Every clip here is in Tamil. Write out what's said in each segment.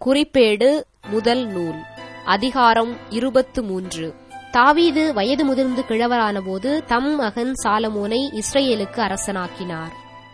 குறிப்பேடு முதல் நூல் அதிகாரம் இருபத்து மூன்று தாவீது வயது முதிர்ந்து கிழவரானபோது தம் மகன் சாலமோனை இஸ்ரேலுக்கு அரசனாக்கினார்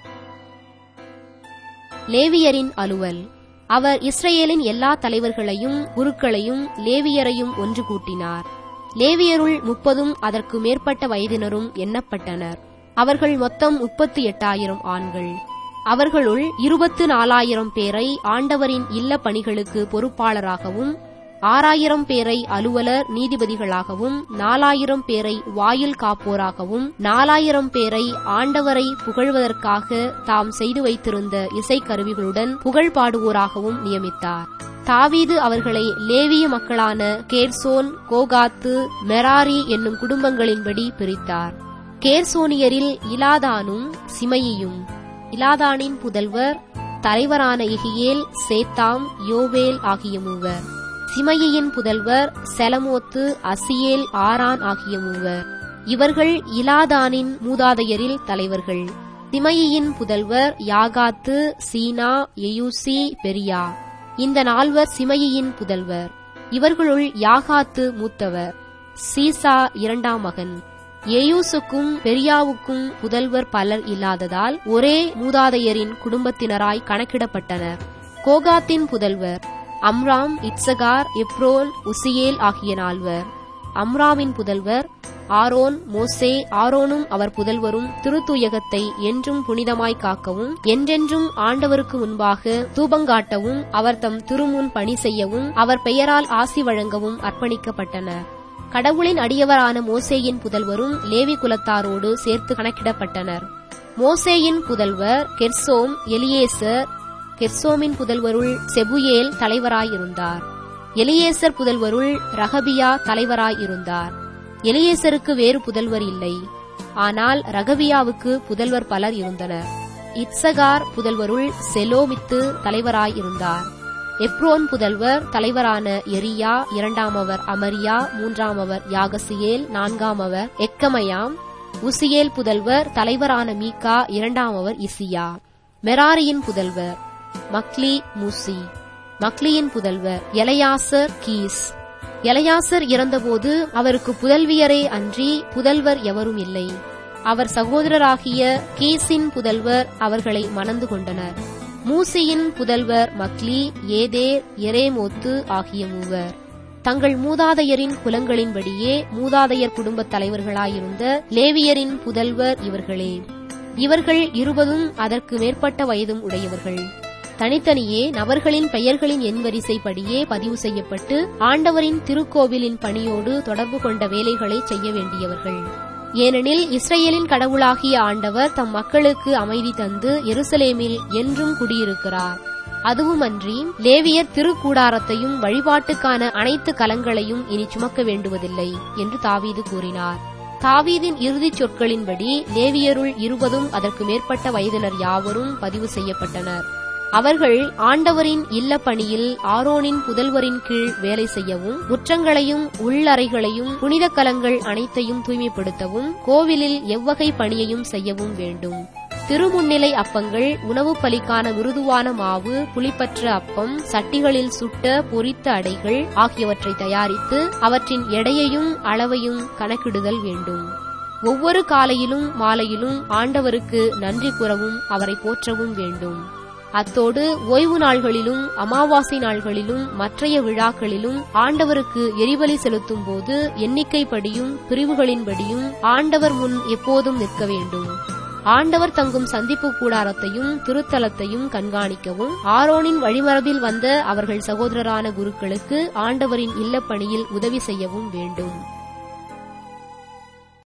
லேவியரின் அலுவல் அவர் இஸ்ரேலின் எல்லா தலைவர்களையும் குருக்களையும் லேவியரையும் ஒன்று கூட்டினார் லேவியருள் முப்பதும் அதற்கு மேற்பட்ட வயதினரும் எண்ணப்பட்டனர் அவர்கள் மொத்தம் முப்பத்து எட்டாயிரம் ஆண்கள் அவர்களுள் இருபத்து நாலாயிரம் பேரை ஆண்டவரின் இல்ல பணிகளுக்கு பொறுப்பாளராகவும் ஆறாயிரம் பேரை அலுவலர் நீதிபதிகளாகவும் நாலாயிரம் பேரை வாயில் காப்போராகவும் நாலாயிரம் பேரை ஆண்டவரை புகழ்வதற்காக தாம் செய்து வைத்திருந்த இசைக்கருவிகளுடன் புகழ் பாடுவோராகவும் நியமித்தார் தாவீது அவர்களை லேவிய மக்களான கேர்சோன் கோகாத்து மெராரி என்னும் குடும்பங்களின்படி பிரித்தார் கேர்சோனியரில் இலாதானும் சிமையும் இலாதானின் புதல்வர் தலைவரான இகியேல் சேத்தாம் யோவேல் ஆகிய மூவர் சிமையின் புதல்வர் செலமோத்து அசியேல் ஆரான் ஆகிய மூவர் இவர்கள் இலாதானின் மூதாதையரில் தலைவர்கள் சிமையின் புதல்வர் யாகாத்து சீனா எயூசி பெரியா இந்த நால்வர் சிமையின் புதல்வர் இவர்களுள் யாகாத்து மூத்தவர் சீசா இரண்டாம் மகன் ஏயூசுக்கும் பெரியாவுக்கும் புதல்வர் பலர் இல்லாததால் ஒரே மூதாதையரின் குடும்பத்தினராய் கணக்கிடப்பட்டனர் கோகாத்தின் புதல்வர் அம்ராம் இட்சகார் எப்ரோன் உசியேல் ஆகிய நால்வர் அம்ராமின் புதல்வர் ஆரோன் மோசே ஆரோனும் அவர் புதல்வரும் திருத்தூயகத்தை என்றும் புனிதமாய் காக்கவும் என்றென்றும் ஆண்டவருக்கு முன்பாக தூபங்காட்டவும் அவர் தம் திருமுன் பணி செய்யவும் அவர் பெயரால் ஆசி வழங்கவும் அர்ப்பணிக்கப்பட்டனர் கடவுளின் அடியவரான மோசேயின் புதல்வரும் லேவி குலத்தாரோடு சேர்த்து கணக்கிடப்பட்டனர் மோசேயின் புதல்வர் கெர்சோம் எலியேசர் கெர்சோமின் புதல்வருள் செபுயேல் தலைவராயிருந்தார் எலியேசர் புதல்வருள் ரகபியா தலைவராயிருந்தார் எலியேசருக்கு வேறு புதல்வர் இல்லை ஆனால் ரகபியாவுக்கு புதல்வர் பலர் இருந்தனர் இட்சகார் புதல்வருள் செலோமித்து தலைவராயிருந்தார் எப்ரோன் புதல்வர் தலைவரான எரியா இரண்டாமவர் அமரியா மூன்றாமவர் யாகசியேல் நான்காமவர் எக்கமயாம் உசியேல் புதல்வர் தலைவரான மீகா இரண்டாமவர் இசியா மெராரியின் புதல்வர் மக்லி மூசி மக்லியின் புதல்வர் எலையாசர் கீஸ் எலையாசர் இறந்தபோது அவருக்கு புதல்வியரே அன்றி புதல்வர் எவரும் இல்லை அவர் சகோதரராகிய கீஸின் புதல்வர் அவர்களை மணந்து கொண்டனர் மூசியின் புதல்வர் மக்லி ஏதேர் எரேமோத்து ஆகிய மூவர் தங்கள் மூதாதையரின் குலங்களின்படியே மூதாதையர் குடும்பத் தலைவர்களாயிருந்த லேவியரின் புதல்வர் இவர்களே இவர்கள் இருபதும் அதற்கு மேற்பட்ட வயதும் உடையவர்கள் தனித்தனியே நபர்களின் பெயர்களின் எண்வரிசைப்படியே பதிவு செய்யப்பட்டு ஆண்டவரின் திருக்கோவிலின் பணியோடு தொடர்பு கொண்ட வேலைகளை செய்ய வேண்டியவர்கள் ஏனெனில் இஸ்ரேலின் கடவுளாகிய ஆண்டவர் தம் மக்களுக்கு அமைதி தந்து எருசலேமில் என்றும் குடியிருக்கிறார் அதுவுமன்றி லேவியர் திருக்கூடாரத்தையும் வழிபாட்டுக்கான அனைத்து கலங்களையும் இனி சுமக்க வேண்டுவதில்லை என்று தாவீது கூறினார் தாவீதின் இறுதிச் சொற்களின்படி லேவியருள் இருபதும் அதற்கு மேற்பட்ட வயதினர் யாவரும் பதிவு செய்யப்பட்டனர் அவர்கள் ஆண்டவரின் இல்ல பணியில் ஆரோனின் புதல்வரின் கீழ் வேலை செய்யவும் முற்றங்களையும் உள்ளறைகளையும் புனித கலங்கள் அனைத்தையும் தூய்மைப்படுத்தவும் கோவிலில் எவ்வகை பணியையும் செய்யவும் வேண்டும் திருமுன்னிலை அப்பங்கள் உணவு பலிக்கான மிருதுவான மாவு புளிப்பற்ற அப்பம் சட்டிகளில் சுட்ட பொரித்த அடைகள் ஆகியவற்றை தயாரித்து அவற்றின் எடையையும் அளவையும் கணக்கிடுதல் வேண்டும் ஒவ்வொரு காலையிலும் மாலையிலும் ஆண்டவருக்கு நன்றி கூறவும் அவரை போற்றவும் வேண்டும் அத்தோடு ஓய்வு நாள்களிலும் அமாவாசை நாள்களிலும் மற்றைய விழாக்களிலும் ஆண்டவருக்கு எரிபலி செலுத்தும் போது எண்ணிக்கைப்படியும் பிரிவுகளின்படியும் ஆண்டவர் முன் எப்போதும் நிற்க வேண்டும் ஆண்டவர் தங்கும் சந்திப்பு கூடாரத்தையும் திருத்தலத்தையும் கண்காணிக்கவும் ஆரோனின் வழிமரபில் வந்த அவர்கள் சகோதரரான குருக்களுக்கு ஆண்டவரின் இல்லப்பணியில் உதவி செய்யவும் வேண்டும்